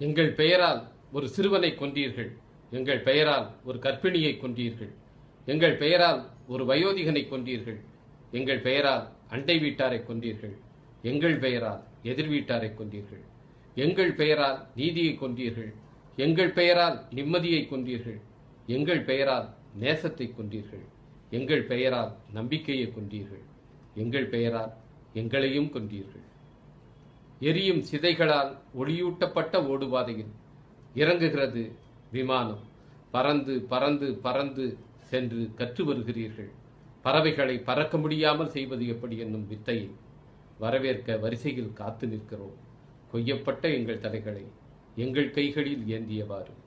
எங்கள் பெயரால் ஒரு சிறுவனை கொன்றீர்கள் எங்கள் பெயரால் ஒரு கர்ப்பிணியை கொன்றீர்கள் எங்கள் பெயரால் ஒரு வயோதிகனை கொன்றீர்கள் எங்கள் பெயரால் அண்டை வீட்டாரை கொன்றீர்கள் எங்கள் பெயரால் எதிர் வீட்டாரை கொன்றீர்கள் எங்கள் பெயரால் நீதியை கொன்றீர்கள் எங்கள் பெயரால் நிம்மதியை கொன்றீர்கள் எங்கள் பெயரால் நேசத்தை கொன்றீர்கள் எங்கள் பெயரால் நம்பிக்கையை கொன்றீர்கள் எங்கள் பெயரால் எங்களையும் கொன்றீர்கள் எரியும் சிதைகளால் ஒளியூட்டப்பட்ட ஓடுபாதையில் இறங்குகிறது விமானம் பறந்து பறந்து பறந்து சென்று கற்று வருகிறீர்கள் பறவைகளை பறக்க முடியாமல் செய்வது எப்படி என்னும் வித்தையை வரவேற்க வரிசையில் காத்து நிற்கிறோம் கொய்யப்பட்ட எங்கள் தலைகளை எங்கள் கைகளில் ஏந்தியவாறு